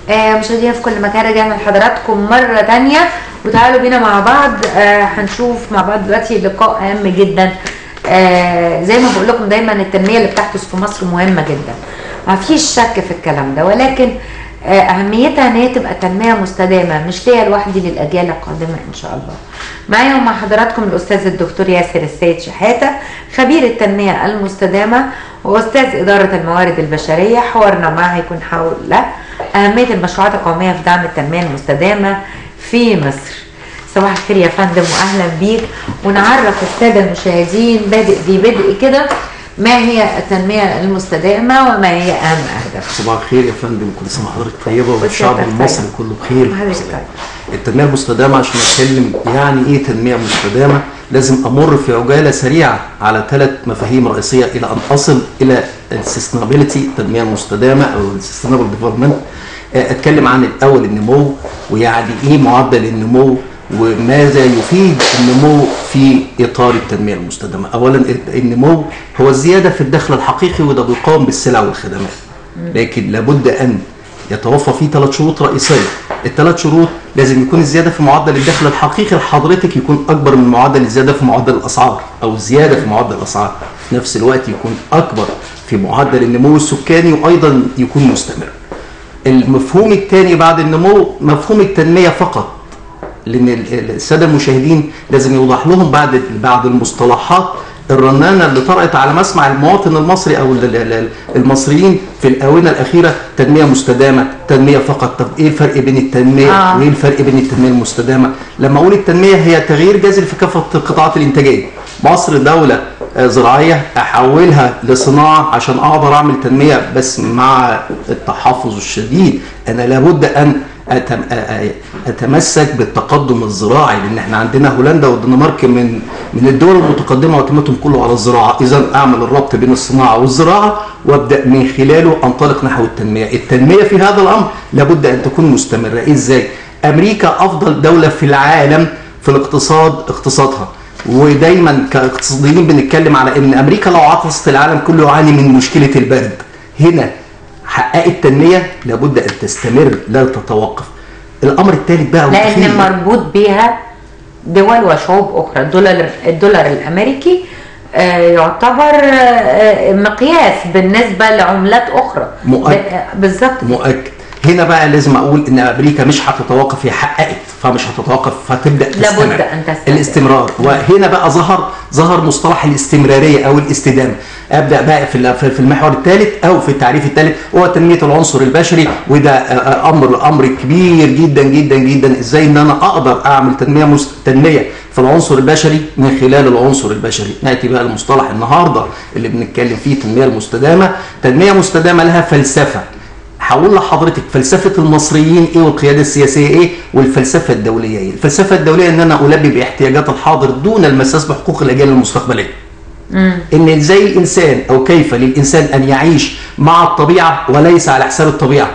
آه مشاهدينا في كل مكان رجعنا لحضراتكم مرة تانية وتعالوا بينا مع بعض آه هنشوف مع بعض دلوقتي لقاء هام جدا آه زي ما بقول لكم دايما التنمية اللي بتحدث في مصر مهمة جدا ما فيش شك في الكلام ده ولكن آه أهميتها إن هي تبقى تنمية مستدامة مش ليا لوحدي للأجيال القادمة إن شاء الله معايا ومع حضراتكم الأستاذ الدكتور ياسر السيد شحاتة خبير التنمية المستدامة وأستاذ إدارة الموارد البشرية حوارنا معاه هيكون حول أهمية المشروعات القومية في دعم التنمية المستدامة في مصر صباح الخير يا فندم وأهلا بيك ونعرف السادة المشاهدين بادئ دي بدء كده ما هي التنمية المستدامة وما هي أهم أهدافها صباح الخير يا فندم كل سنه وحضرتك طيبه والشعب وسيادتك المصري طيب. كله بخير وحضرتك طيب. التنميه المستدامه عشان اتكلم يعني ايه تنميه مستدامه لازم امر في عجاله سريعه على ثلاث مفاهيم رئيسيه الى ان اصل الى السستينابيلتي التنميه المستدامه او السستينابل ديفلوبمنت اتكلم عن الاول النمو ويعني ايه معدل النمو وماذا يفيد النمو في اطار التنميه المستدامه اولا النمو هو الزياده في الدخل الحقيقي وده بيقام بالسلع والخدمات لكن لابد ان يتوفر فيه ثلاث شروط رئيسيه الثلاث شروط لازم يكون الزياده في معدل الدخل الحقيقي لحضرتك يكون اكبر من معدل الزياده في معدل الاسعار او الزياده في معدل الاسعار في نفس الوقت يكون اكبر في معدل النمو السكاني وايضا يكون مستمر المفهوم الثاني بعد النمو مفهوم التنميه فقط لان ال- ال- الساده المشاهدين لازم يوضح لهم بعد بعد المصطلحات الرنانه اللي طرأت على مسمع المواطن المصري او ال- ال- ال- المصريين في الاونه الاخيره تنميه مستدامه تنميه فقط طب ايه الفرق بين التنميه آه. وايه الفرق بين التنميه المستدامه لما اقول التنميه هي تغيير جذري في كافه القطاعات الانتاجيه مصر دوله آه، زراعيه احولها لصناعه عشان اقدر اعمل تنميه بس مع التحفظ الشديد انا لابد ان أتم- أ- أ- اتمسك بالتقدم الزراعي لان احنا عندنا هولندا والدنمارك من من الدول المتقدمه واعتمادهم كله على الزراعه اذا اعمل الربط بين الصناعه والزراعه وابدا من خلاله انطلق نحو التنميه التنميه في هذا الامر لابد ان تكون مستمره ازاي امريكا افضل دوله في العالم في الاقتصاد اقتصادها ودايما كاقتصاديين بنتكلم على ان امريكا لو عطست العالم كله يعاني من مشكله البرد هنا حققت تنميه لابد ان تستمر لا تتوقف الامر الثالث بقى لأن والأخير- مربوط بيها دول وشعوب أخرى الدولار الدولار الأمريكي آه، يعتبر آه، مقياس بالنسبة لعملات أخرى مؤكد. ب- بالظبط مؤكد هنا بقى لازم اقول ان امريكا مش هتتوقف هي حققت فمش هتتوقف فتبدا تستمر لابد أن تستمر. الاستمرار وهنا بقى ظهر ظهر مصطلح الاستمراريه او الاستدامه ابدا بقى في ال- في المحور الثالث او في التعريف الثالث هو تنميه العنصر البشري وده آه، آه، امر امر كبير جدا جدا جدا ازاي ان انا اقدر اعمل تنميه مست... تنميه في العنصر البشري من خلال العنصر البشري ناتي بقى لمصطلح النهارده اللي بنتكلم فيه التنميه المستدامه تنميه مستدامه لها فلسفه هقول لحضرتك فلسفه المصريين ايه والقياده السياسيه ايه والفلسفه الدوليه ايه الفلسفه الدوليه ان انا البي باحتياجات الحاضر دون المساس بحقوق الاجيال المستقبليه ان ازاي الانسان او كيف للانسان ان يعيش مع الطبيعه وليس على حساب الطبيعه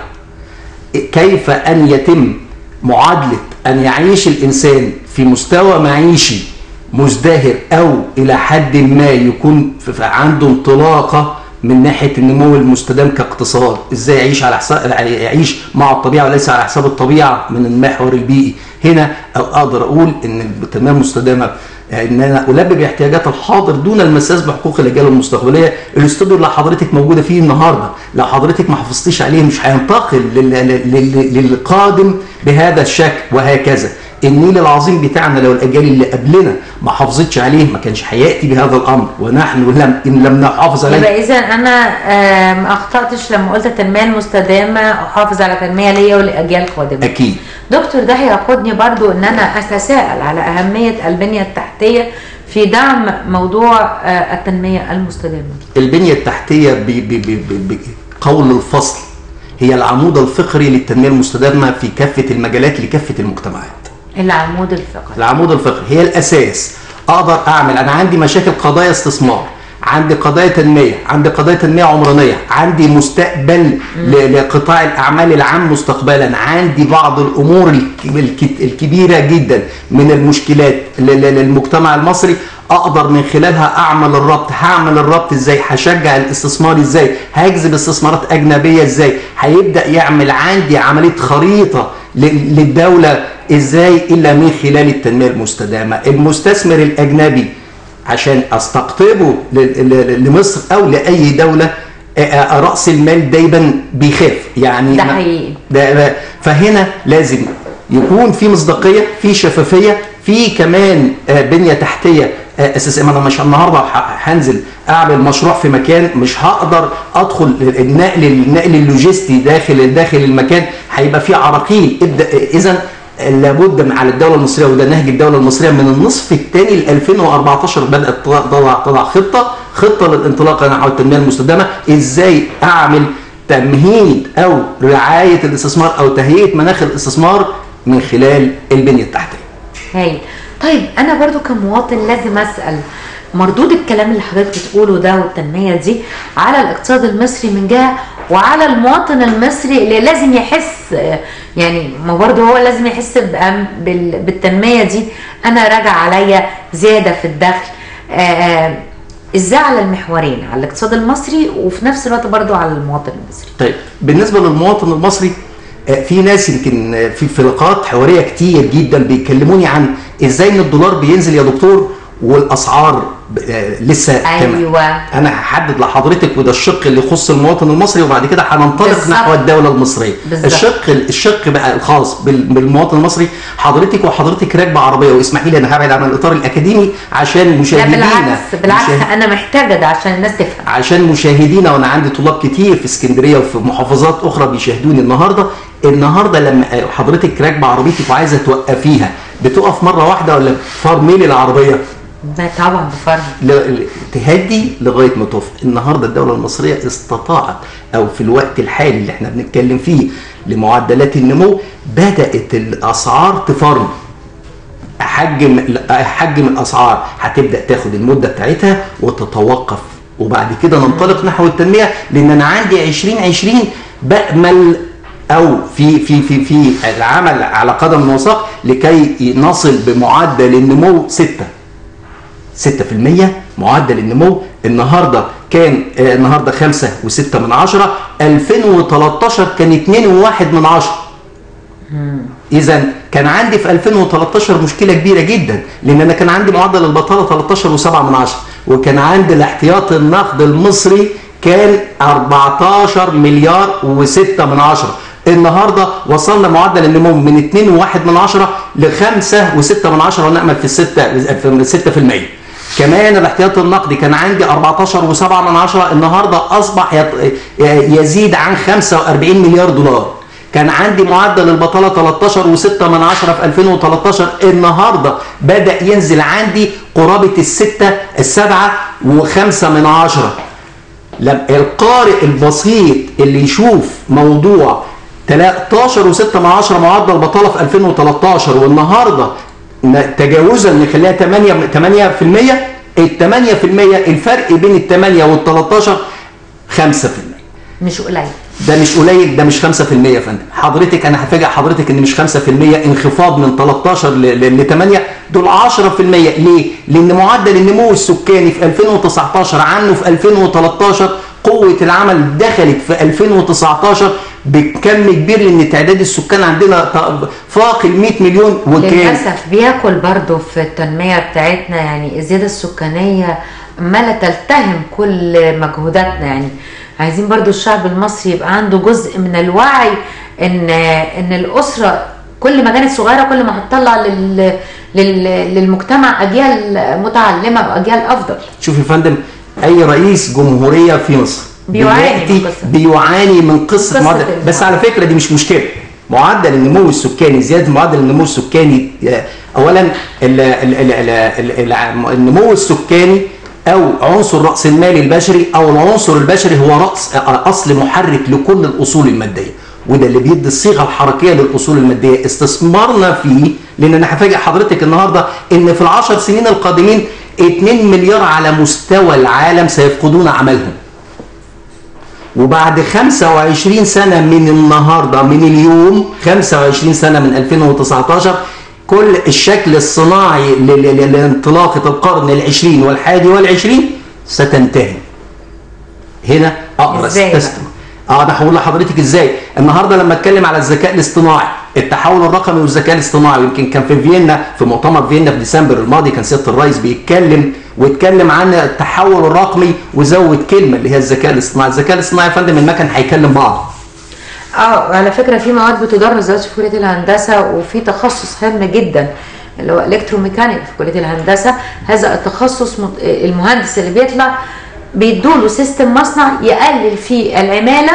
كيف ان يتم معادله ان يعيش الانسان في مستوى معيشي مزدهر او الى حد ما يكون في- في- عنده انطلاقه من ناحيه النمو المستدام كاقتصاد ازاي يعيش على حساب يعيش مع الطبيعه وليس على حساب الطبيعه من المحور البيئي هنا اقدر اقول ان التنميه المستدامه ان انا البي باحتياجات الحاضر دون المساس بحقوق الاجيال المستقبليه الاستوديو اللي حضرتك موجوده فيه النهارده لو حضرتك ما حافظتيش عليه مش هينتقل لل- لل- لل- للقادم بهذا الشكل وهكذا النيل العظيم بتاعنا لو الاجيال اللي قبلنا ما حافظتش عليه ما كانش هياتي بهذا الامر ونحن لم ان لم نحافظ عليه يبقى اذا انا آه، ما اخطاتش لما قلت التنميه المستدامه احافظ على تنميه ليا ولاجيال قادمه اكيد دكتور ده هيقودني برضو ان انا اتساءل على اهميه البنيه التحتيه في دعم موضوع آه، التنميه المستدامه البنيه التحتيه ب- ب- ب- ب- بقول الفصل هي العمود الفقري للتنميه المستدامه في كافه المجالات لكافه المجتمعات العمود الفقري العمود الفقري هي الاساس اقدر اعمل انا عندي مشاكل قضايا استثمار عندي قضايا تنميه عندي قضايا تنميه عمرانيه عندي مستقبل ل- لقطاع الاعمال العام مستقبلا عندي بعض الامور الك- الك- الكبيره جدا من المشكلات ل- ل- للمجتمع المصري اقدر من خلالها اعمل الربط هعمل الربط ازاي هشجع الاستثمار ازاي هجذب استثمارات اجنبيه ازاي هيبدا يعمل عندي عمليه خريطه ل- للدوله ازاي الا من خلال التنميه المستدامه المستثمر الاجنبي عشان استقطبه ل- ل- لمصر او لاي دوله آه، آه، راس المال دايما بيخاف يعني ده ما- حقيقي. ده فهنا لازم يكون في مصداقيه في شفافيه في كمان آه، بنيه تحتيه آه، اساسيه ما انا مش النهارده ه- هنزل اعمل مشروع في مكان مش هقدر ادخل النقل النقل اللوجستي داخل داخل المكان هيبقى في عراقيل ابدا اذا لابد من- على الدوله المصريه وده نهج الدوله المصريه من النصف الثاني ل 2014 بدات تضع تضع خطه خطه للانطلاق نحو التنميه المستدامه ازاي اعمل تمهيد او رعايه الاستثمار او تهيئه مناخ الاستثمار من خلال البنيه التحتيه. هايل طيب انا برضو كمواطن لازم اسال مردود الكلام اللي حضرتك بتقوله ده والتنميه دي على الاقتصاد المصري من جهه وعلى المواطن المصري اللي لازم يحس آه، يعني ما برضه هو لازم يحس بأم- بال- بالتنميه دي انا راجع عليا زياده في الدخل آه، آه، ازاي على المحورين على الاقتصاد المصري وفي نفس الوقت برضه على المواطن المصري طيب بالنسبه للمواطن المصري آه، في ناس يمكن آه، في في لقاءات حواريه كتير جدا بيكلموني عن ازاي ان الدولار بينزل يا دكتور والاسعار ب- آه، لسه كما- أيوة. انا هحدد لحضرتك وده الشق اللي يخص المواطن المصري وبعد كده هننطلق بالظبط. نحو الدوله المصريه بالظبط. الشق الشق بقى الخاص بال- بالمواطن المصري حضرتك وحضرتك راكبه عربيه واسمحي لي انا هبعد عن الاطار الاكاديمي عشان لا مشاهدينا بالعكس بالعكس مشاهد- انا محتاجه ده عشان الناس تفهم عشان مشاهدينا وانا عندي طلاب كتير في اسكندريه وفي محافظات اخرى بيشاهدوني النهارده النهارده لما حضرتك راكبه عربيتك وعايزه توقفيها بتقف مره واحده ولا فرميلي العربيه ده طبعا بفرق ل- ل- تهدي لغايه ما تقف النهارده الدوله المصريه استطاعت او في الوقت الحالي اللي احنا بنتكلم فيه لمعدلات النمو بدات الاسعار تفرم احجم احجم الاسعار هتبدا تاخد المده بتاعتها وتتوقف وبعد كده ننطلق نحو التنميه لان انا عندي 2020 بامل او في في في في العمل على قدم وساق لكي نصل بمعدل النمو 6 6% معدل النمو النهارده كان آه، النهارده 5 و6 من عشرة 2013 كان 2 و1 من عشرة اذا كان عندي في 2013 مشكله كبيره جدا لان انا كان عندي معدل البطاله 13 و7 من عشرة وكان عندي الاحتياطي النقد المصري كان 14 مليار و6 من عشرة النهارده وصلنا معدل النمو من 2 و1 من عشرة ل 5 و6 من عشرة ونأمل في الستة في 6% كمان الاحتياطي النقدي كان عندي 14 و7 من عشرة النهارده اصبح يط- يزيد عن 45 مليار دولار كان عندي معدل البطالة 13 و6 من عشرة في 2013 النهاردة بدأ ينزل عندي قرابة الستة السبعة وخمسة من عشرة لما القارئ البسيط اللي يشوف موضوع 13 و6 من عشرة معدل بطالة في 2013 والنهارده ن- تجاوزا نخليها 8 8% ال 8% الفرق بين ال 8 وال 13 5% مش قليل ده مش قليل ده مش 5% يا فندم حضرتك انا هفاجئ حضرتك ان مش 5% انخفاض من 13 ل 8 دول 10% ليه؟ لان معدل النمو السكاني في 2019 عنه في 2013 قوة العمل دخلت في 2019 بكم كبير لان تعداد السكان عندنا ط- فاق ال 100 مليون وكان للاسف بياكل برضه في التنميه بتاعتنا يعني الزياده السكانيه عماله تلتهم كل مجهوداتنا يعني عايزين برضه الشعب المصري يبقى عنده جزء من الوعي ان ان الاسره كل ما كانت صغيره كل ما هتطلع لل لل للمجتمع اجيال متعلمه واجيال افضل شوف يا فندم اي رئيس جمهوريه في مصر بيعاني من دلوقتي قصة. بيعاني من قصه, قصة معدل المعدل. بس على فكره دي مش مشكله معدل النمو السكاني زياده معدل النمو السكاني آه، اولا ال ال ال ال ال ال النمو السكاني او عنصر راس المال البشري او العنصر البشري هو راس آه، اصل محرك لكل الاصول الماديه وده اللي بيدي الصيغه الحركيه للاصول الماديه استثمارنا فيه لان انا هفاجئ حضرتك النهارده ان في العشر سنين القادمين 2 مليار على مستوى العالم سيفقدون عملهم وبعد 25 سنة من النهاردة من اليوم 25 سنة من 2019 كل الشكل الصناعي ل- ل- ل- لانطلاقه القرن العشرين والحادي والعشرين ستنتهي هنا اقدر إزاي بقى؟ استثمر اه انا هقول لحضرتك ازاي النهارده لما اتكلم على الذكاء الاصطناعي التحول الرقمي والذكاء الاصطناعي يمكن كان في فيينا في مؤتمر فيينا في ديسمبر الماضي كان سياده الرئيس بيتكلم واتكلم عن التحول الرقمي وزود كلمه اللي هي الذكاء الاصطناعي الذكاء الاصطناعي يا فندم المكن هيكلم بعض اه على فكره في مواد بتدرس دلوقتي في كليه الهندسه وفي تخصص هام جدا اللي هو الكتروميكانيك في كليه الهندسه هذا التخصص مت- المهندس اللي بيطلع بيدوله سيستم مصنع يقلل فيه العماله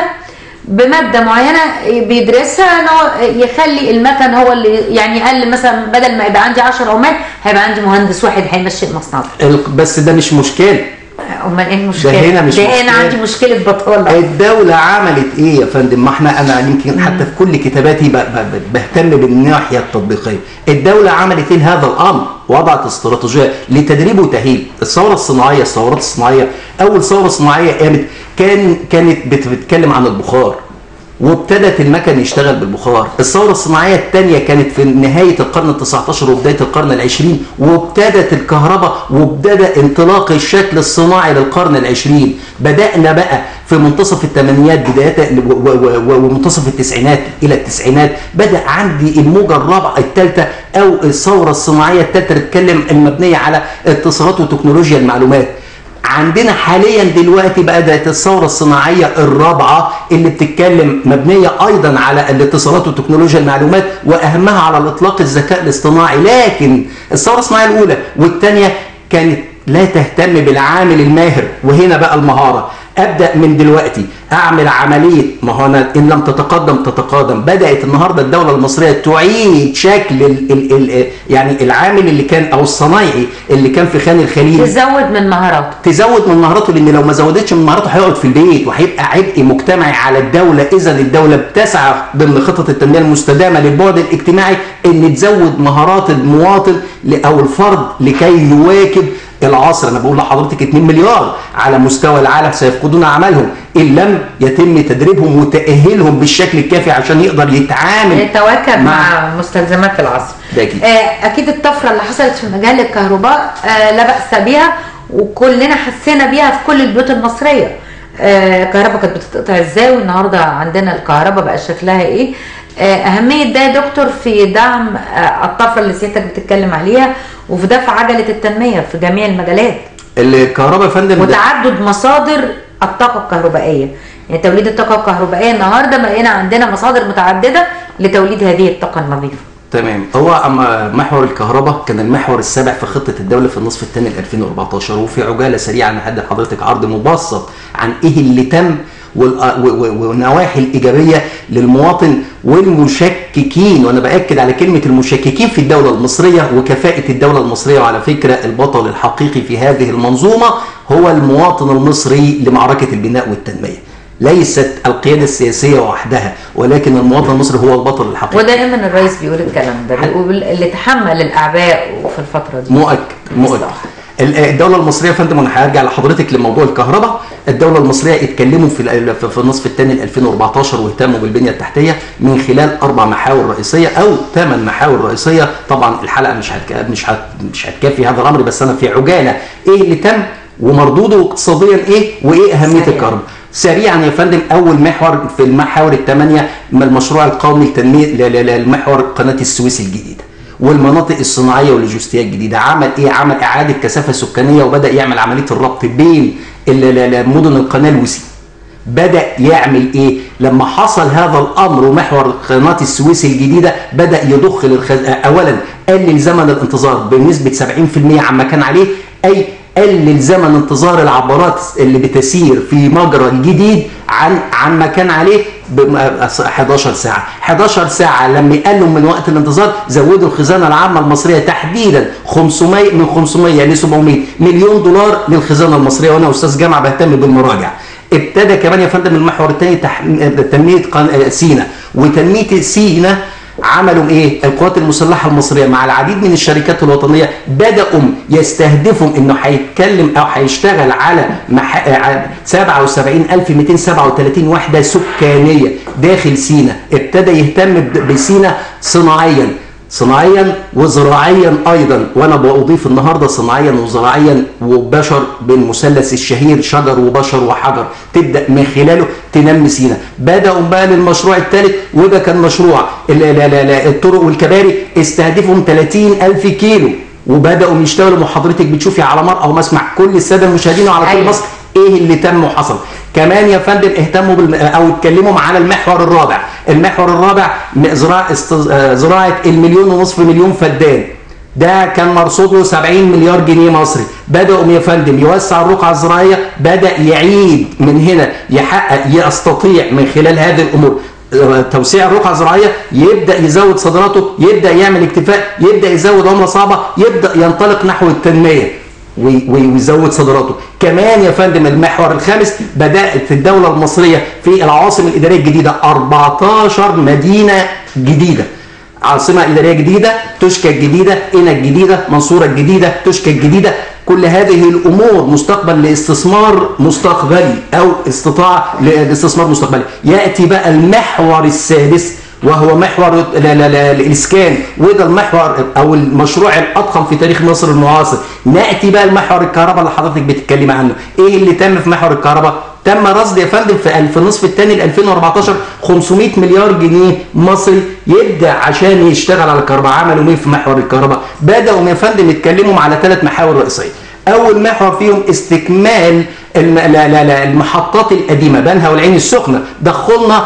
بماده معينه بيدرسها ان هو يخلي المكن هو اللي يعني يقلل مثلا بدل ما يبقى عندي 10 عمال هيبقى عندي مهندس واحد هيمشي المصنع ده ال- بس ده مش مشكله امال ايه المشكله؟ هنا مش ده هنا مشكلة. عندي مشكله بطاله الدولة عملت ايه يا فندم؟ ما احنا انا يمكن حتى في كل كتاباتي ب- ب- بهتم بالناحية التطبيقية. الدولة عملت ايه لهذا الامر؟ وضعت استراتيجية لتدريب وتأهيل. الثورة الصناعية الثورات الصناعية اول ثورة صناعية قامت كان كانت بت- بتتكلم عن البخار. وابتدت المكن يشتغل بالبخار الثورة الصناعية الثانية كانت في نهاية القرن ال 19 وبداية القرن العشرين وابتدت الكهرباء وابتدى انطلاق الشكل الصناعي للقرن العشرين بدأنا بقى في منتصف الثمانينات بداية و- و- و- ومنتصف التسعينات إلى التسعينات بدأ عندي الموجة الرابعة الثالثة أو الثورة الصناعية الثالثة تتكلم المبنية على اتصالات وتكنولوجيا المعلومات عندنا حاليا دلوقتي بدات الثوره الصناعيه الرابعه اللي بتتكلم مبنيه ايضا على الاتصالات وتكنولوجيا المعلومات واهمها على الاطلاق الذكاء الاصطناعي لكن الثوره الصناعيه الاولى والثانيه كانت لا تهتم بالعامل الماهر وهنا بقى المهاره ابدا من دلوقتي اعمل عمليه ما هو انا ان لم تتقدم تتقادم بدات النهارده الدوله المصريه تعيد شكل ال ال ال يعني العامل اللي كان او الصنايعي اللي كان في خان الخليل تزود من مهاراته تزود من مهاراته لان لو ما زودتش من مهاراته هيقعد في البيت وهيبقى عبء مجتمعي على الدوله اذا الدوله بتسعى ضمن خطط التنميه المستدامه للبعد الاجتماعي ان تزود مهارات المواطن ل- او الفرد لكي يواكب العصر انا بقول لحضرتك 2 مليار على مستوى العالم سيفقدون اعمالهم ان لم يتم تدريبهم وتاهيلهم بالشكل الكافي عشان يقدر يتعامل يتواكب مع مستلزمات العصر ده أكيد. آه، اكيد الطفره اللي حصلت في مجال الكهرباء آه، لا باس بها وكلنا حسينا بيها في كل البيوت المصريه آه، الكهرباء كانت بتتقطع ازاي والنهارده عندنا الكهرباء بقى شكلها ايه آه، اهميه ده يا دكتور في دعم آه، الطفره اللي سيادتك بتتكلم عليها وفي دفع عجله التنميه في جميع المجالات الكهرباء يا فندم ده- وتعدد مصادر الطاقه الكهربائيه يعني توليد الطاقه الكهربائيه النهارده بقينا عندنا مصادر متعدده لتوليد هذه الطاقه النظيفه تمام هو اما محور الكهرباء كان المحور السابع في خطه الدوله في النصف الثاني ل 2014 وفي عجاله سريعه انا هدي لحضرتك عرض مبسط عن ايه اللي تم والأ- و- و- والنواحي الايجابيه للمواطن والمشككين وانا باكد على كلمه المشككين في الدوله المصريه وكفاءه الدوله المصريه وعلى فكره البطل الحقيقي في هذه المنظومه هو المواطن المصري لمعركه البناء والتنميه ليست القياده السياسيه وحدها ولكن المواطن المصري هو البطل الحقيقي ودائما الرئيس بيقول الكلام ده بيقول اللي تحمل الاعباء في الفتره دي مؤكد مؤكد بالظبط. ال- الدوله المصريه يا فندم وانا هرجع لحضرتك لموضوع الكهرباء الدوله المصريه اتكلموا في ال- في في النصف الثاني ل 2014 واهتموا بالبنيه التحتيه من خلال اربع محاور رئيسيه او ثمان محاور رئيسيه طبعا الحلقه مش هتك... مش هت... مش هتكفي هذا الامر بس انا في عجاله ايه اللي تم ومردوده اقتصاديا ايه وايه اهميه سريع. الكهرباء سريعا يا فندم اول محور في المحاور الثمانيه من المشروع القومي لتنميه ل- ل- للمحور قناه السويس الجديده والمناطق الصناعيه واللوجستيه الجديده عمل ايه عمل اعاده كثافه سكانيه وبدا يعمل عمليه الربط بين ال- ال- ال- مدن القناه الوسيم بدا يعمل ايه لما حصل هذا الامر ومحور قناه السويس الجديده بدا يضخ للخز... اولا قلل زمن الانتظار بنسبه 70% عما كان عليه اي قلل زمن انتظار العبارات اللي بتسير في مجرى جديد عن عن ما كان عليه ب 11 ساعه 11 ساعه لما يقلوا من وقت الانتظار زودوا الخزانه العامه المصريه تحديدا 500 من 500 ل 700 مليون دولار للخزانه المصريه وانا استاذ جامعه بهتم بالمراجع ابتدى كمان يا فندم المحور الثاني تح... تنميه قن... سينا وتنميه سينا عملوا ايه؟ القوات المسلحه المصريه مع العديد من الشركات الوطنيه بداوا يستهدفوا انه هيتكلم او هيشتغل على مح... ع- 77237 وحده سكانيه داخل سينا، ابتدى يهتم ب- بسينا صناعيا صناعيا وزراعيا ايضا وانا بضيف النهارده صناعيا وزراعيا وبشر بالمثلث الشهير شجر وبشر وحجر تبدا من خلاله تنمي سينا بداوا بقى للمشروع الثالث وده كان مشروع ال- لا لا لا الطرق والكباري استهدفهم 30 الف كيلو وبداوا يشتغلوا وحضرتك بتشوفي على مرأى ومسمع كل الساده المشاهدين وعلى كل أيوة. مصر ايه اللي تم وحصل كمان يا فندم اهتموا بالم... او اتكلموا على المحور الرابع المحور الرابع م- زراعه است... آه، زراعه المليون ونصف مليون فدان ده كان مرصود له 70 مليار جنيه مصري بداوا يا فندم يوسع الرقعه الزراعيه بدا يعيد من هنا يحقق يستطيع من خلال هذه الامور آه، توسيع الرقعه الزراعيه يبدا يزود صادراته يبدا يعمل اكتفاء يبدا يزود عمله صعبه يبدا ينطلق نحو التنميه وي- وي- ويزود صادراته كمان يا فندم المحور الخامس بدات الدوله المصريه في العواصم الاداريه الجديده 14 مدينه جديده عاصمه اداريه جديده تشكى الجديده قنا الجديده منصوره الجديده تشكى الجديده كل هذه الامور مستقبل لاستثمار مستقبلي او استطاعه لاستثمار مستقبلي ياتي بقى المحور السادس وهو محور لا لا لا الاسكان وده المحور او المشروع الاضخم في تاريخ مصر المعاصر ناتي بقى لمحور الكهرباء اللي حضرتك بتتكلمي عنه ايه اللي تم في محور الكهرباء تم رصد يا فندم في في النصف الثاني ل 2014 500 مليار جنيه مصري يبدا عشان يشتغل على الكهرباء عملوا ايه في محور الكهرباء بداوا يا فندم يتكلموا على ثلاث محاور رئيسيه اول محور فيهم استكمال الم... لا لا لا المحطات القديمه بنها والعين السخنه دخلنا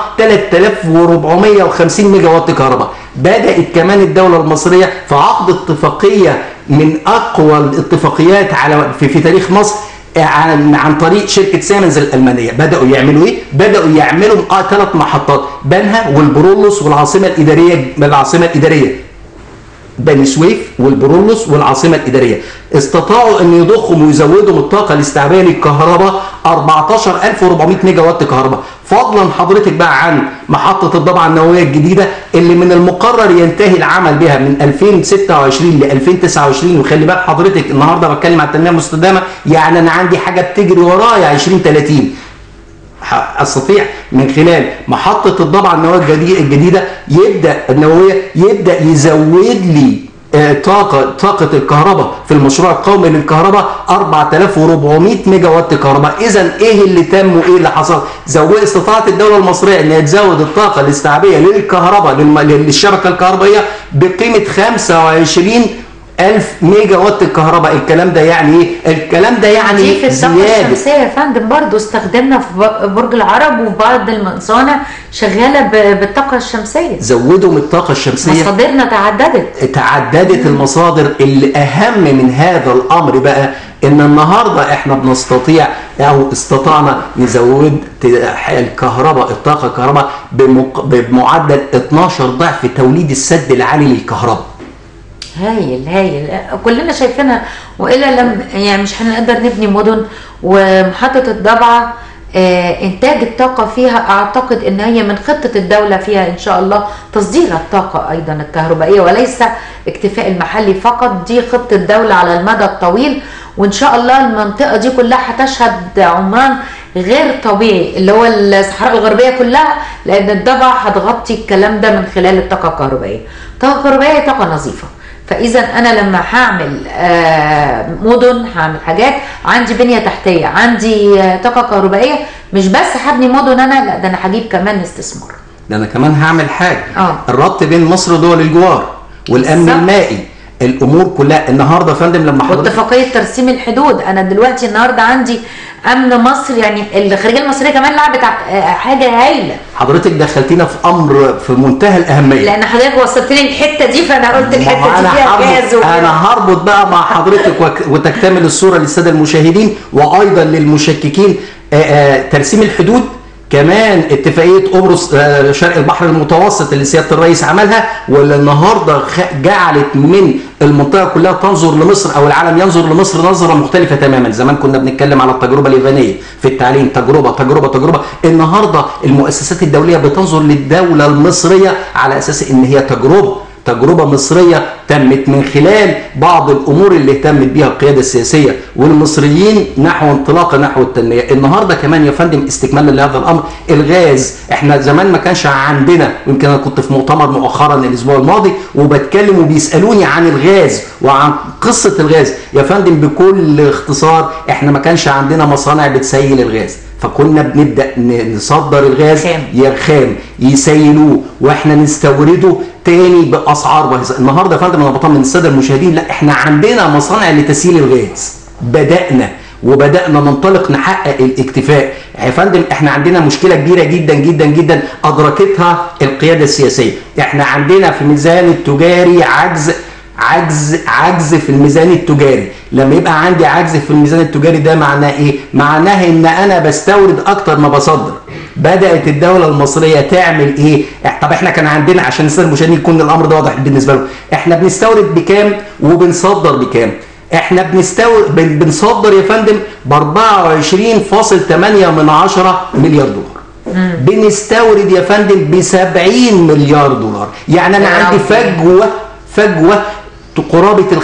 3450 ميجا وات كهرباء بدات كمان الدوله المصريه في عقد اتفاقيه من اقوى الاتفاقيات على في, في تاريخ مصر عن عن طريق شركه سيمنز الالمانيه بداوا يعملوا ايه بداوا يعملوا اه ثلاث محطات بنها والبرولوس والعاصمه الاداريه العاصمه الاداريه بني سويف والبرولوس والعاصمه الاداريه استطاعوا ان يضخوا ويزودوا من الطاقه الاستيعابيه للكهرباء 14400 ميجا وات كهرباء فضلا حضرتك بقى عن محطه الضبعه النوويه الجديده اللي من المقرر ينتهي العمل بها من 2026 ل 2029 وخلي بالك حضرتك النهارده بتكلم عن التنميه المستدامه يعني انا عندي حاجه بتجري ورايا 2030 استطيع من خلال محطه الضبعه النوويه الجدي- الجديده يبدا النوويه يبدا يزود لي آه، طاقة طاقة الكهرباء في المشروع القومي للكهرباء 4400 ميجا وات كهرباء، إذا إيه اللي تم وإيه اللي حصل؟ زود استطاعت الدولة المصرية إنها تزود الطاقة الاستيعابية للكهرباء للم- للشبكة الكهربائية بقيمة 25 ألف ميجا وات الكهرباء، الكلام ده يعني إيه؟ الكلام ده دي يعني في الطاقة زيادة الشمسية يا فندم برضو استخدمنا في ب- برج العرب وبعض المصانع شغالة ب- بالطاقة الشمسية زودوا من الطاقة الشمسية مصادرنا تعددت تعددت المصادر اللي اهم من هذا الامر بقى ان النهارده احنا بنستطيع او استطعنا نزود ت- الكهرباء الطاقه الكهرباء بمق- بمعدل 12 ضعف توليد السد العالي للكهرباء هايل هايل كلنا شايفينها والا لم يعني مش هنقدر نبني مدن ومحطه الضبعه آه، انتاج الطاقه فيها اعتقد ان هي من خطه الدوله فيها ان شاء الله تصدير الطاقه ايضا الكهربائيه وليس اكتفاء المحلي فقط دي خطه الدوله على المدى الطويل وان شاء الله المنطقه دي كلها هتشهد عمران غير طبيعي اللي هو الصحراء الغربيه كلها لان الضبع هتغطي الكلام ده من خلال الطاقه الكهربائيه الطاقه الكهربائيه طاقه نظيفه فاذا انا لما هعمل آه، مدن هعمل حاجات عندي بنيه تحتيه عندي آه، طاقه كهربائيه مش بس هبني مدن انا لا ده انا هجيب كمان استثمار ده انا كمان هعمل حاجه آه. الربط بين مصر ودول الجوار والامن بالظبط. المائي الامور كلها النهارده يا فندم لما حضرتك واتفاقيه ترسيم الحدود انا دلوقتي النهارده عندي امن مصر يعني الخارجيه المصريه كمان لعبت ع- آه، حاجه هايله حضرتك دخلتينا في امر في منتهى الاهميه لان حضرتك وصلت لي الحته دي فانا قلت الحته ما دي انا فيها هربط جاز وكده. انا هربط بقى مع حضرتك وك- وتكتمل الصوره للساده المشاهدين وايضا للمشككين آه، آه، ترسيم الحدود كمان اتفاقيه قبرص آه، شرق البحر المتوسط اللي سياده الرئيس عملها واللي النهارده خ- جعلت من المنطقه كلها تنظر لمصر او العالم ينظر لمصر نظره مختلفه تماما زمان كنا بنتكلم على التجربه اليابانيه في التعليم تجربه تجربه تجربه النهارده المؤسسات الدوليه بتنظر للدوله المصريه على اساس ان هي تجربه تجربه مصريه تمت من خلال بعض الامور اللي اهتمت بها القياده السياسيه والمصريين نحو انطلاقه نحو التنميه النهارده كمان يا فندم استكمالا لهذا الامر الغاز احنا زمان ما كانش عندنا ويمكن انا كنت في مؤتمر مؤخرا الاسبوع الماضي وبتكلم وبيسالوني عن الغاز وعن قصه الغاز يا فندم بكل اختصار احنا ما كانش عندنا مصانع بتسيل الغاز فكنا بنبدا ن- نصدر الغاز خام. يا خام يسيلوه واحنا نستورده تاني باسعار باهظه النهارده يا فندم انا بطمن الساده المشاهدين لا احنا عندنا مصانع لتسييل الغاز بدانا وبدانا ننطلق نحقق الاكتفاء يا فندم احنا عندنا مشكله كبيره جدا جدا جدا ادركتها القياده السياسيه احنا عندنا في الميزان التجاري عجز عجز عجز في الميزان التجاري لما يبقى عندي عجز في الميزان التجاري ده معناه ايه معناه ان انا بستورد اكتر ما بصدر بدات الدوله المصريه تعمل ايه إح- طب احنا كان عندنا عشان الساده المشاهدين يكون الامر ده واضح بالنسبه لهم احنا بنستورد بكام وبنصدر بكام احنا بنستورد بن- بنصدر يا فندم ب 24.8 من عشرة مليار دولار بنستورد يا فندم ب 70 مليار دولار يعني انا يا عندي ربي. فجوه فجوه قرابه ال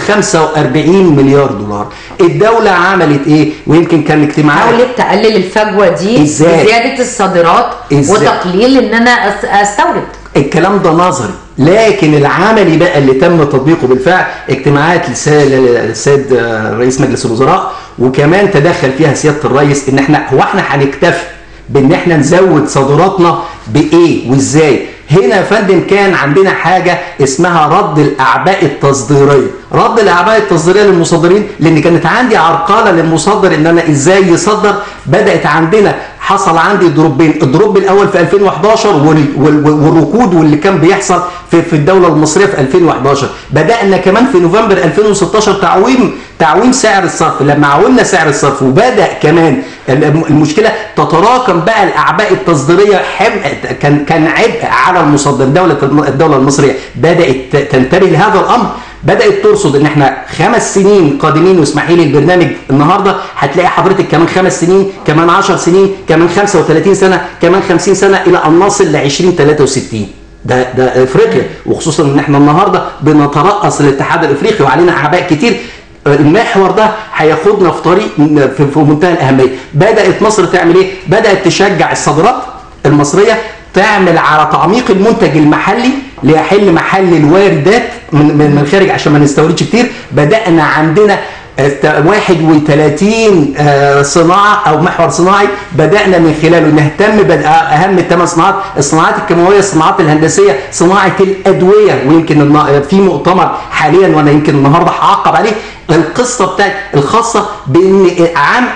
45 مليار دولار الدوله عملت ايه ويمكن كان اجتماعات حاولت تقلل الفجوه دي إزاي؟ بزياده الصادرات إزاي؟ وتقليل ان انا أس- استورد الكلام ده نظري لكن العملي بقى اللي تم تطبيقه بالفعل اجتماعات للسيد السيد آه، رئيس مجلس الوزراء وكمان تدخل فيها سياده الرئيس ان احنا هو احنا هنكتفي بان احنا نزود صادراتنا بايه وازاي هنا يا فندم كان عندنا حاجه اسمها رد الاعباء التصديريه رد الاعباء التصديريه للمصدرين لان كانت عندي عرقله للمصدر ان انا ازاي يصدر بدات عندنا حصل عندي دروبين الدروب الاول في 2011 وال- وال- والركود واللي كان بيحصل في في الدوله المصريه في 2011 بدانا كمان في نوفمبر 2016 تعويم تعويم سعر الصرف لما عومنا سعر الصرف وبدا كمان الم- المشكله تتراكم بقى الاعباء التصديريه حم... كان كان عبء على المصدر دوله الم- الدوله المصريه بدات ت- تنتبه لهذا الامر بدات ترصد ان احنا خمس سنين قادمين واسمحي لي البرنامج النهارده هتلاقي حضرتك كمان خمس سنين كمان 10 سنين كمان 35 سنه كمان 50 سنه الى ان نصل ل 2063 ده ده افريقيا وخصوصا ان احنا النهارده بنترأس الاتحاد الافريقي وعلينا اعباء كتير المحور ده هياخدنا في طريق في في منتهى الاهميه بدات مصر تعمل ايه بدات تشجع الصادرات المصريه تعمل على تعميق المنتج المحلي ليحل محل الواردات من من من الخارج عشان ما نستوردش كتير بدانا عندنا آه، 31 آه، صناعه او محور صناعي بدانا من خلاله نهتم باهم الثمان صناعات الصناعات الكيماويه الصناعات الهندسيه صناعه الادويه ويمكن النا- في مؤتمر حاليا وانا يمكن النهارده هعقب عليه القصه بتاعت الخاصه بان عام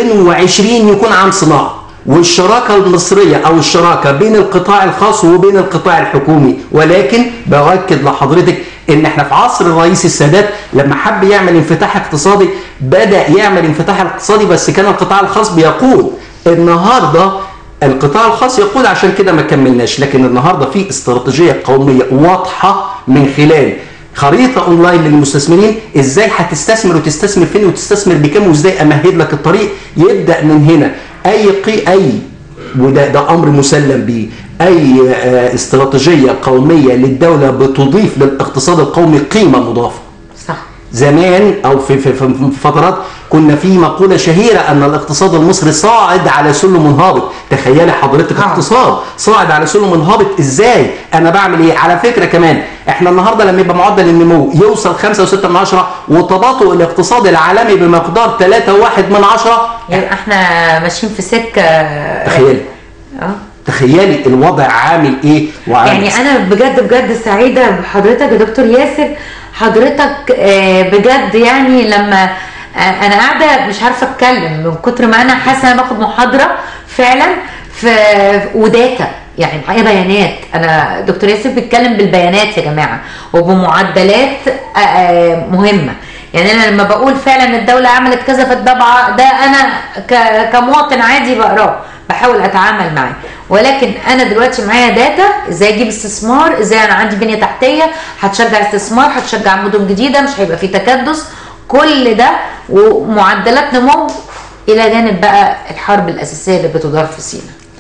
2020 يكون عام صناعه والشراكة المصرية أو الشراكة بين القطاع الخاص وبين القطاع الحكومي ولكن بأكد لحضرتك إن إحنا في عصر الرئيس السادات لما حب يعمل انفتاح اقتصادي بدأ يعمل انفتاح اقتصادي بس كان القطاع الخاص بيقود النهاردة القطاع الخاص يقود عشان كده ما كملناش لكن النهارده في استراتيجيه قوميه واضحه من خلال خريطه اونلاين للمستثمرين ازاي هتستثمر وتستثمر فين وتستثمر بكام وازاي امهد لك الطريق يبدا من هنا اي قي اي وده ده امر مسلم بيه اي آه، استراتيجيه قوميه للدوله بتضيف للاقتصاد القومي قيمه مضافه صح زمان او في في في في فترات كنا في مقوله شهيره ان الاقتصاد المصري صاعد على سلم منهبط تخيلي حضرتك آه. اقتصاد صاعد على سلم منهبط ازاي انا بعمل ايه على فكره كمان احنا النهارده لما يبقى معدل النمو يوصل 5 و6 من عشرة وتباطؤ الاقتصاد العالمي بمقدار 3 1 من عشرة يبقى احنا ماشيين في سكه تخيلي اه تخيلي الوضع عامل ايه وعامل يعني انا بجد بجد سعيده بحضرتك يا دكتور ياسر حضرتك آه، بجد يعني لما آه، انا قاعده مش عارفه اتكلم من كتر ما انا حاسه انا باخد محاضره فعلا في وداتا يعني معايا بيانات انا دكتور ياسر بيتكلم بالبيانات يا جماعه وبمعدلات آه، آه، مهمه يعني انا لما بقول فعلا الدوله عملت كذا في الضبعه ده انا ك- كمواطن عادي بقراه بحاول اتعامل معاه ولكن انا دلوقتي معايا داتا ازاي اجيب استثمار ازاي انا عندي بنيه تحتيه هتشجع استثمار هتشجع مدن جديده مش هيبقى في تكدس كل ده ومعدلات نمو الى جانب بقى الحرب الاساسيه اللي بتدار في سيناء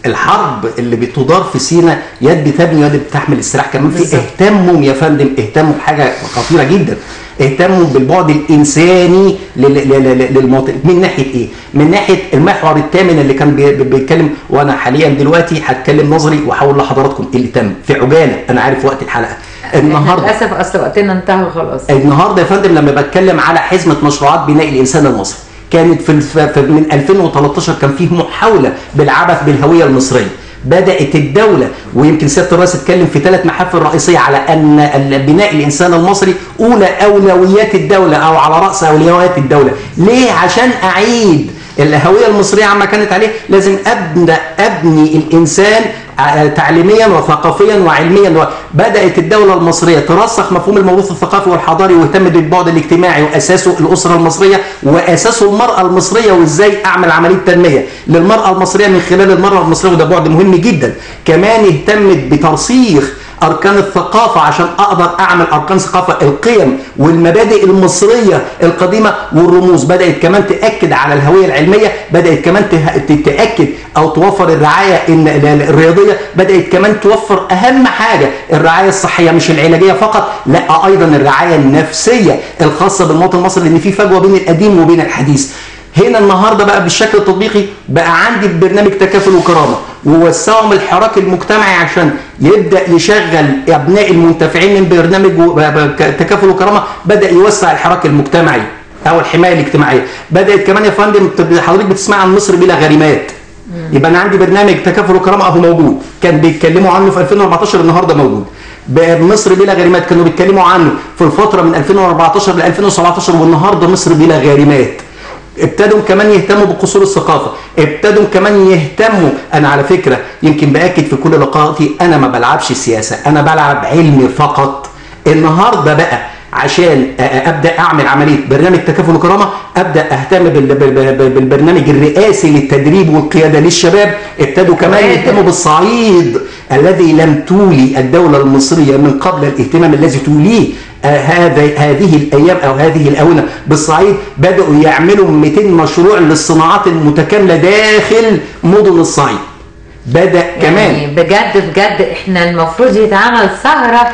الحرب اللي بتدار في سينا يد بتبني ويد بتحمل السلاح كمان في بالظبط. اهتموا يا فندم اهتموا بحاجه خطيره جدا اهتموا بالبعد الانساني لل- لل- لل- للمواطن من ناحيه ايه؟ من ناحيه المحور الثامن اللي كان بي- بي- بيتكلم وانا حاليا دلوقتي هتكلم نظري واحول لحضراتكم اللي تم في عجاله انا عارف وقت الحلقه النهارده للاسف اصل وقتنا انتهى خلاص النهارده يا فندم لما بتكلم على حزمه مشروعات بناء الانسان المصري كانت في الف- في من 2013 كان فيه محاوله بالعبث بالهويه المصريه بدات الدوله ويمكن سياده الرئيس اتكلم في ثلاث محافل رئيسيه على ان ال- بناء الانسان المصري اولى اولويات الدوله او على راس اولويات الدوله ليه عشان اعيد الهويه المصريه عما كانت عليه لازم ابدا ابني الانسان ع- تعليميا وثقافيا وعلميا بدات الدوله المصريه ترسخ مفهوم الموروث الثقافي والحضاري واهتم بالبعد الاجتماعي واساسه الاسره المصريه واساسه المراه المصريه وازاي اعمل عمليه تنميه للمراه المصريه من خلال المراه المصريه وده بعد مهم جدا كمان اهتمت بترسيخ اركان الثقافه عشان اقدر اعمل اركان ثقافه القيم والمبادئ المصريه القديمه والرموز بدات كمان تاكد على الهويه العلميه بدات كمان ته- ت- تاكد او توفر الرعايه الن- ال- ال- الرياضيه بدات كمان توفر اهم حاجه الرعايه الصحيه مش العلاجيه فقط لا ايضا الرعايه النفسيه الخاصه بالمواطن المصري لان في فجوه بين القديم وبين الحديث هنا النهارده بقى بالشكل التطبيقي بقى عندي برنامج تكافل وكرامه ووسعهم الحراك المجتمعي عشان يبدا يشغل ابناء المنتفعين من برنامج و- ب- ب- ك- تكافل وكرامه بدا يوسع الحراك المجتمعي او الحمايه الاجتماعيه بدات كمان يا فندم طب حضرتك بتسمع عن مصر بلا غريمات يبقى انا عندي برنامج تكافل وكرامه اهو موجود كان بيتكلموا عنه في 2014 النهارده موجود ب- مصر بلا غريمات كانوا بيتكلموا عنه في الفتره من 2014 ل 2017 والنهارده مصر بلا غريمات ابتدوا كمان يهتموا بقصور الثقافه ابتدوا كمان يهتموا انا على فكره يمكن باكد في كل لقاءاتي انا ما بلعبش سياسه انا بلعب علمي فقط النهارده بقى عشان أ- أ- ابدا اعمل عمليه برنامج تكافل وكرامه ابدا اهتم بال- بال- بال- بالبرنامج الرئاسي للتدريب والقياده للشباب ابتدوا كمان وقادر. يهتموا بالصعيد الذي لم تولي الدوله المصريه من قبل الاهتمام الذي توليه آه، هذا هذه الايام او هذه الاونه بالصعيد بداوا يعملوا 200 مشروع للصناعات المتكامله داخل مدن الصعيد بدا كمان يعني بجد بجد احنا المفروض يتعمل سهرة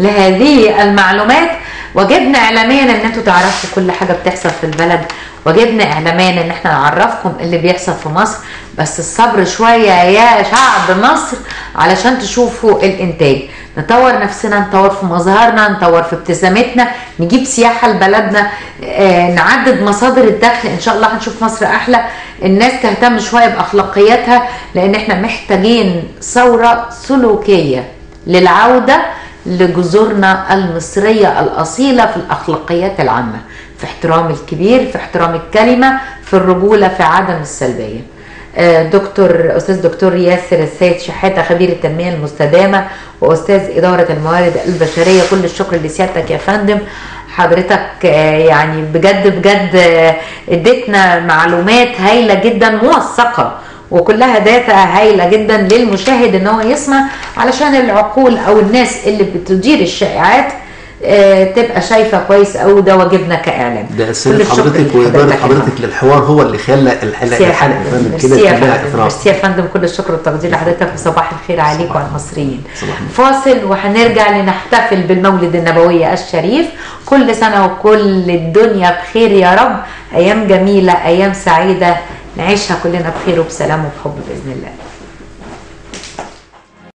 لهذه المعلومات واجبنا اعلاميا ان انتوا تعرفوا كل حاجة بتحصل في البلد واجبنا اعلاميا ان احنا نعرفكم اللي بيحصل في مصر بس الصبر شوية يا شعب مصر علشان تشوفوا الانتاج نطور نفسنا نطور في مظهرنا نطور في ابتسامتنا نجيب سياحة لبلدنا آه، نعدد مصادر الدخل ان شاء الله هنشوف مصر احلى الناس تهتم شوية باخلاقياتها لان احنا محتاجين ثورة سلوكية للعودة لجذورنا المصرية الأصيلة في الأخلاقيات العامة في احترام الكبير في احترام الكلمة في الرجولة في عدم السلبية آه، دكتور أستاذ دكتور ياسر السيد شحاتة خبير التنمية المستدامة وأستاذ إدارة الموارد البشرية كل الشكر لسيادتك يا فندم حضرتك آه، يعني بجد بجد آه، اديتنا معلومات هايلة جدا موثقة وكلها داتا هايله جدا للمشاهد ان هو يسمع علشان العقول او الناس اللي بتدير الشائعات آه، تبقى شايفه كويس او ده واجبنا كاعلام ده كل اسئله الشكر حضرتك واداره لحضرتك يا حضرتك فندم. للحوار هو اللي خلى الحلقه ميرسي يا الحلقه فندم. فندم ميرسي كده يا كلها فندم. افراط ميرسي يا فندم كل الشكر والتقدير لحضرتك وصباح الخير عليكم وعلى المصريين صباح الخير. فاصل وهنرجع لنحتفل بالمولد النبوي الشريف كل سنه وكل الدنيا بخير يا رب ايام جميله ايام سعيده نعيشها كلنا بخير وبسلام وبحب باذن الله